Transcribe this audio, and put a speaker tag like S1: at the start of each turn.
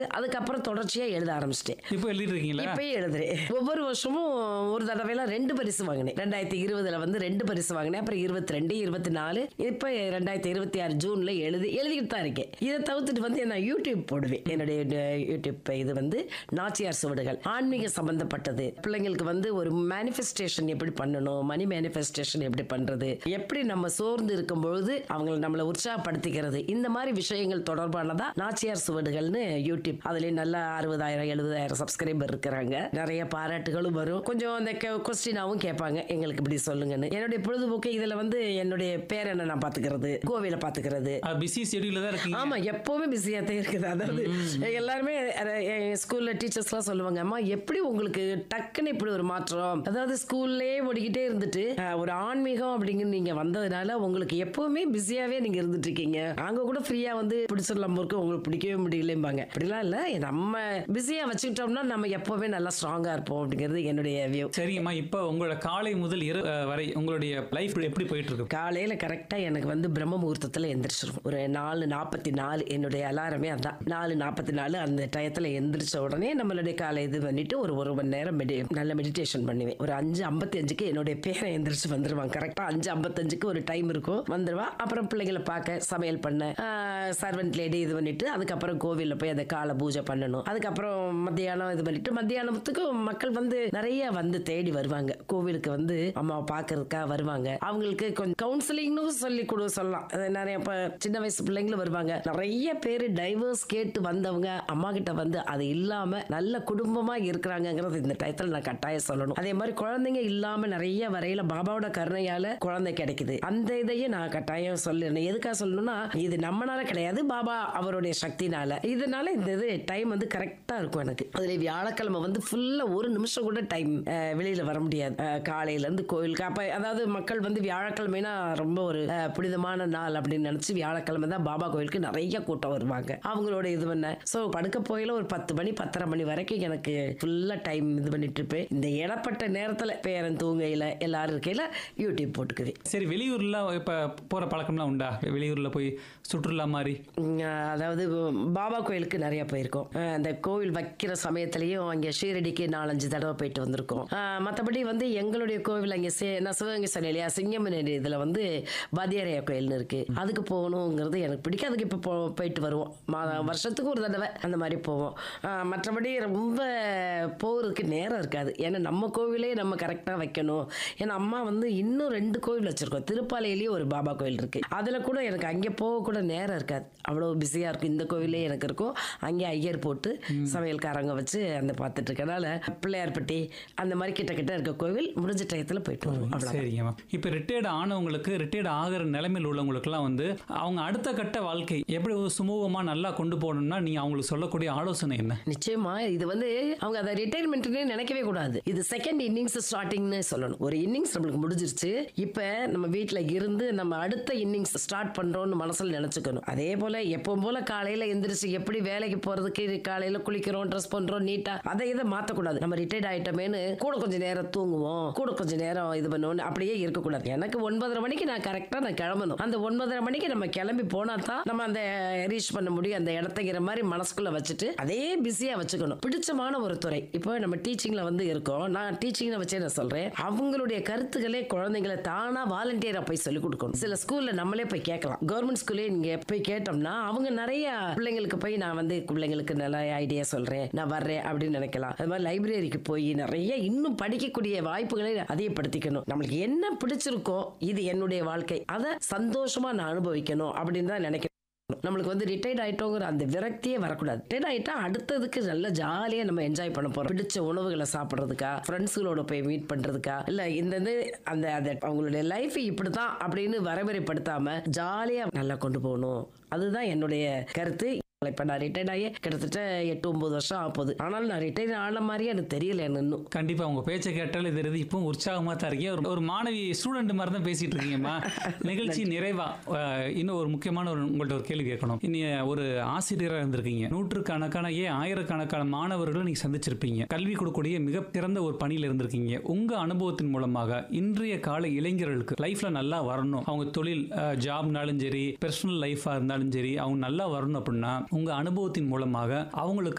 S1: அதுக்கப்புறம் தொடர்ச்சியா எழுத ஆரம்பிச்சிட்டேன்
S2: இப்போ எழுதிட்டு இருக்கீங்களா
S1: இப்பயும் எழுதுறேன் ஒவ்வொரு வருஷமும் ஒரு தடவைலாம் ரெண்டு பரிசு வாங்கினேன் ரெண்டாயிரத்தி இருபதுல வந்து ரெண்டு பரிசு வாங்கினேன் அப்புறம் இருபத்தி ரெண்டு இருபத்தி நாலு இப்போ ரெண்டாயிரத்தி இருபத்தி ஆறு ஜூன்ல எழுதி எழுதிக்கிட்டு தான் இருக்கேன் இதை தவிர்த்துட்டு வந்து நான் யூடியூப் போடுவேன் என்னுடைய அஹ், யூடியூப் இது வந்து நாச்சியார் சுவடுகள் ஆன்மீக சம்பந்தப்பட்டது பிள்ளைங்களுக்கு வந்து ஒரு மேனிஃபெஸ்டேஷன் எப்படி பண்ணணும் மணி மேனிஃபெஸ்டேஷன் எப்படி பண்றது எப்படி நம்ம சோர்ந்து இருக்கும் பொழுது அவங்களை நம்மளை உற்சாகப்படுத்திக்கிறது இந்த மாதிரி விஷயங்கள் தொடர்பானதா நாச்சியார் சுவடுகள்னு யூடியூப் அதுலயும் நல்ல அறுபதாயிரம் எழுபதாயிரம் சப்ஸ்கிரைபர் இருக்கிறாங்க நிறைய பாராட்டுகளும் வரும் கொஞ்சம் அந்த கொஸ்டினாவும் கேட்பாங்க எங்களுக்கு இப்படி சொல்லுங்கன்னு என்னுடைய பொழுதுபோக்கு இதுல வந்து என்னுடைய பேரனை நான் பாத்துக்கிறது கோவில பாத்துக்கிறது
S2: பிஸி ஷெடியூல தான் இருக்கீங்க
S1: ஆமா எப்பவுமே பிஸியா தான் இருக்குது அதாவது எல்லாருமே அத- என் ஸ்கூல்ல டீச்சர்ஸ்லாம் சொல்லுவாங்க அம்மா எப்படி உங்களுக்கு டக்குன்னு இப்படி ஒரு மாற்றம் அதாவது ஸ்கூல்லே ஓடிக்கிட்டே இருந்துட்டு அஹ், ஒரு ஆன்மீகம் அப்படிங்கிற நீங்க வந்ததுனால உங்களுக்கு எப்பவுமே பிஸியாவே நீங்க இருந்துட்டு இருக்கீங்க நாங்க கூட ஃப்ரீயா வந்து பிடிச்சிடலாம் போருக்கு உங்களுக்கு பிடிக்கவே முடியலம்பாங்க அப்படிலாம் இல்ல நம்ம பிஸியா வச்சுக்கிட்டோம்னா நம்ம எப்பவுமே நல்லா ஸ்ட்ராங்கா இருப்போம் அப்படிங்கிறது என்னுடைய வியூ
S2: சரிங்கம்மா இப்போ உங்களோட காலை முதல் இரவு அஹ், வரை உங்களுடைய லைஃப் எப்படி போயிட்டு இருக்கு
S1: காலையில கரெக்டா எனக்கு வந்து பிரம்ம முகூர்த்தத்துல எந்திரிச்சிரும் ஒரு நாலு நாற்பத்தி நாலு என்னுடைய அலாரமே அதான் நாலு நாற்பத்தி நாலு அந்த டயத்துல எந்திரிச்ச உடனே நம்மளுடைய காலை இது பண்ணிட்டு ஒரு ஒரு மணி நேரம் மெடி நல்ல மெடிடேஷன் பண்ணுவேன் ஒரு அஞ்சு ஐம்பத்தி அஞ்சுக்கு என்னுடைய பேரை எந்திரிச்சு வந்துருவான் கரெக்டா அஞ்சு ஐம்பத்தஞ்சுக்கு ஒரு டைம் இருக்கும் வந்துருவா அப்புறம் பிள்ளைங்களை பார்க்க சமையல் பண்ண சர்வெண்ட் லேடி இது பண்ணிட்டு அதுக்கப்புறம் கோவில்ல போய் அந்த காலை பூஜை பண்ணணும் அதுக்கப்புறம் மத்தியானம் இது பண்ணிட்டு மத்தியானத்துக்கு மக்கள் வந்து நிறைய வந்து தேடி வருவாங்க கோவிலுக்கு வந்து அம்மாவை பார்க்கறதுக்காக வருவாங்க அவங்களுக்கு கொஞ்சம் கவுன்சிலிங்னு சொல்லி கொடு சொல்லலாம் அது நிறைய இப்போ சின்ன வயசு பிள்ளைங்களும் வருவாங்க நிறைய பேர் டைவர்ஸ் கேட்டு வந்தவங்க அம்மா கிட்ட வந்து அது இல்லாம நல்ல குடும்பமா இருக்கிறாங்கங்கிறது இந்த டயத்துல நான் கட்டாயம் சொல்லணும் அதே மாதிரி குழந்தைங்க இல்லாம நிறைய வரையில பாபாவோட கருணையால குழந்தை கிடைக்குது அந்த இதையும் நான் கட்டாயம் சொல்லணும் எதுக்காக சொல்லணும்னா இது நம்மனால கிடையாது பாபா அவருடைய சக்தினால இதனால இந்த இது டைம் வந்து கரெக்டா இருக்கும் எனக்கு அதுல வியாழக்கிழமை வந்து ஃபுல்லா ஒரு நிமிஷம் கூட டைம் வெளியில வர முடியாது அஹ், காலையில இருந்து கோயிலுக்கு அப்ப அதாவது மக்கள் வந்து வியாழக்கிழமைனா ரொம்ப ஒரு அஹ், புனிதமான நாள் அப்படின்னு நினைச்சு வியாழக்கிழமை தான் பாபா கோயிலுக்கு நிறைய கூட்டம் வருவாங்க அவங்களோட இது பண்ண ஸோ படுக்க போயில ஒரு பத்து மணி பத்தரை மணி வரைக்கும் எனக்கு ஃபுல்லா டைம் இது பண்ணிட்டு இருப்பேன் இந்த இடப்பட்ட நேரத்துல பேரன் தூங்கையில எல்லாரும் இருக்கையில யூடியூப் போட்டுக்குவேன்
S2: சரி வெளியூர்ல இப்ப போற பழக்கம்லாம் உண்டா வெளியூர்ல போய் சுற்றுலா மாதிரி
S1: உம், அதாவது பாபா கோயிலுக்கு நிறைய போயிருக்கோம் அஹ் அந்த கோவில் வைக்கிற சமயத்திலையும் அங்கே ஷீரடிக்கு நாலஞ்சு தடவை போயிட்டு வந்திருக்கோம் மற்றபடி வந்து எங்களுடைய கோவில் அங்கே சே நான் சிவகங்கை சொன்னேன் இல்லையா சிங்கமனேரி இதில் வந்து பாதியாரையா கோயில்னு இருக்கு அதுக்கு போகணுங்கிறது எனக்கு பிடிக்கும் அதுக்கு இப்போ போ போயிட்டு வருவோம் மா- வருஷத்துக்கு ஒரு தடவை அந்த மாதிரி போவோம் அஹ் மற்றபடி ரொம்ப போகிறதுக்கு நேரம் இருக்காது ஏன்னா நம்ம கோவிலே நம்ம கரெக்டாக வைக்கணும் ஏன்னா அம்மா வந்து இன்னும் ரெண்டு கோவில் வச்சிருக்கோம் திருப்பாலையிலேயே ஒரு பாபா கோயில் இருக்கு அதில் கூட எனக்கு அங்கே போக கூட நேரம் இருக்காது அவ்வளோ பிஸியாக இருக்கும் இந்த கோவிலே எனக்கு இருக்கும் அங்கே ஐயர் போட்டு சமையல்காரங்க வச்சு அந்த பார்த்துட்டு இருக்கனால பிள்ளையார்பட்டி அந்த மாதிரி கிட்ட கிட்ட இருக்க கோவில் முடிஞ்ச டயத்தில் போயிட்டு வருவோம் அவ்வளோ
S2: சரிங்கம்மா இப்போ ரிட்டையர்ட் ஆனவங்களுக்கு ரிட்டையர்ட் ஆகிற நிலைமையில் உள்ளவங்களுக்குலாம் வந்து அவங்க அடுத்த கட்ட வாழ்க்கை எப்படி ஒரு சுமூகமாக நல்லா கொண்டு போகணும்னா நீங்கள் அவங்களுக்கு சொல்லக்கூடிய ஆலோசனை என்ன
S1: நிச்சயமா இது வந்து அவங்க அதை ரிட்டையர்மெண்ட்னே நினைக்கவே கூடாது இது செகண்ட் இன்னிங்ஸ் ஸ்டார்டிங்னு சொல்லணும் ஒரு இன்னிங்ஸ் நம்மளுக்கு முடிஞ்சிருச்சு இப்போ நம்ம வீட்டில் இருந்து நம்ம அடுத்த இன்னிங்ஸ் ஸ்டார்ட் பண்றோம்னு மனசுல நினைச்சுக்கணும் அதே போல எப்பவும் போல காலையில எந்திரிச்சு எப்படி வேலைக்கு போறதுக்கு காலையில குளிக்கிறோம் ட்ரெஸ் பண்றோம் நீட்டா அதை இதை மாத்தக்கூடாது நம்ம ரிட்டையர்ட் ஆயிட்டமேனு கூட கொஞ்சம் நேரம் தூங்குவோம் கூட கொஞ்சம் நேரம் இது பண்ணுவோம் அப்படியே இருக்கக்கூடாது எனக்கு ஒன்பதரை மணிக்கு நான் கரெக்டா நான் கிளம்பணும் அந்த ஒன்பதரை மணிக்கு நம்ம கிளம்பி போனா தான் நம்ம அந்த ரீச் பண்ண முடியும் அந்த இடத்தைங்கிற மாதிரி மனசுக்குள்ள வச்சுட்டு அதே பிஸியா வச்சுக்கணும் பிடிச்சமான ஒரு துறை இப்போ நம்ம டீச்சிங்ல வந்து இருக்கோம் நான் டீச்சிங்ல வச்சே நான் சொல்றேன் அவங்களுடைய கருத்துக்களே குழந்தைங்களை தானா வாலண்டியரா போய் சொல்லி கொடுக்கணும் சில ஸ்கூல்ல நம்மளே போய் கேட்கலாம் கவர்மெண்ட் ஸ்கூல்லே நீங்க போய் கேட்டோம்னா அவங்க நிறைய பிள்ளைங்களுக்கு போய் நான் வந்து பிள்ளைங்களுக்கு நல்ல ஐடியா சொல்றேன் நான் வர்றேன் அப்படின்னு நினைக்கலாம் அது மாதிரி லைப்ரரிக்கு போய் நிறைய இன்னும் படிக்கக்கூடிய வாய்ப்புகளை அதிகப்படுத்திக்கணும் நம்மளுக்கு என்ன பிடிச்சிருக்கோ இது என்னுடைய வாழ்க்கை அதை சந்தோஷமா நான் அனுபவிக்கணும் அப்படின்னு தான் நினைக்கிறேன் நம்மளுக்கு வந்து ரிட்டையர்ட் ஆயிட்டோங்கிற அந்த விரக்தியே வரக்கூடாது ரிட்டையர்ட் ஆயிட்டா அடுத்ததுக்கு நல்ல ஜாலியா நம்ம என்ஜாய் பண்ண போறோம் பிடிச்ச உணவுகளை சாப்பிட்றதுக்கா ஃப்ரெண்ட்ஸுகளோட போய் மீட் பண்றதுக்கா இல்ல இந்த இது அந்த அந்த அவங்களுடைய லைஃப் இப்படிதான் அப்படின்னு வரவரைப்படுத்தாம ஜாலியா நல்லா கொண்டு போகணும் அதுதான் என்னுடைய கருத்து இப்ப நான் ரிட்டையர்ட் ஆகி கிட்டத்தட்ட எட்டு ஒன்பது வருஷம் ஆக போகுது ஆனாலும் நான் ரிட்டையர்ட் ஆன மாதிரியே எனக்கு தெரியல எனக்கு இன்னும்
S2: கண்டிப்பா உங்க பேச்சை கேட்டாலே தெரியுது இப்பவும் உற்சாகமா தான் இருக்கீங்க ஒரு- ஒரு மாணவி ஸ்டூடெண்ட் மாதிரி தான் பேசிட்டு இருக்கீங்கம்மா நிகழ்ச்சி நிறைவா அஹ், இன்னும் ஒரு முக்கியமான ஒரு உங்கள்ட்ட ஒரு கேள்வி கேட்கணும் நீங்க ஒரு ஆசிரியராக இருந்திருக்கீங்க நூற்றுக்கணக்கான ஏன் ஆயிரக்கணக்கான மாணவர்களை நீங்க சந்திச்சிருப்பீங்க கல்வி கொடுக்கக்கூடிய மிக சிறந்த ஒரு பணியில இருந்திருக்கீங்க உங்க அனுபவத்தின் மூலமாக இன்றைய கால இளைஞர்களுக்கு லைஃப்ல நல்லா வரணும் அவங்க தொழில் ஜாப்னாலும் சரி பர்சனல் லைஃபா இருந்தாலும் சரி அவங்க நல்லா வரணும் அப்படின்னா உங்க அனுபவத்தின் மூலமாக அவங்களுக்கு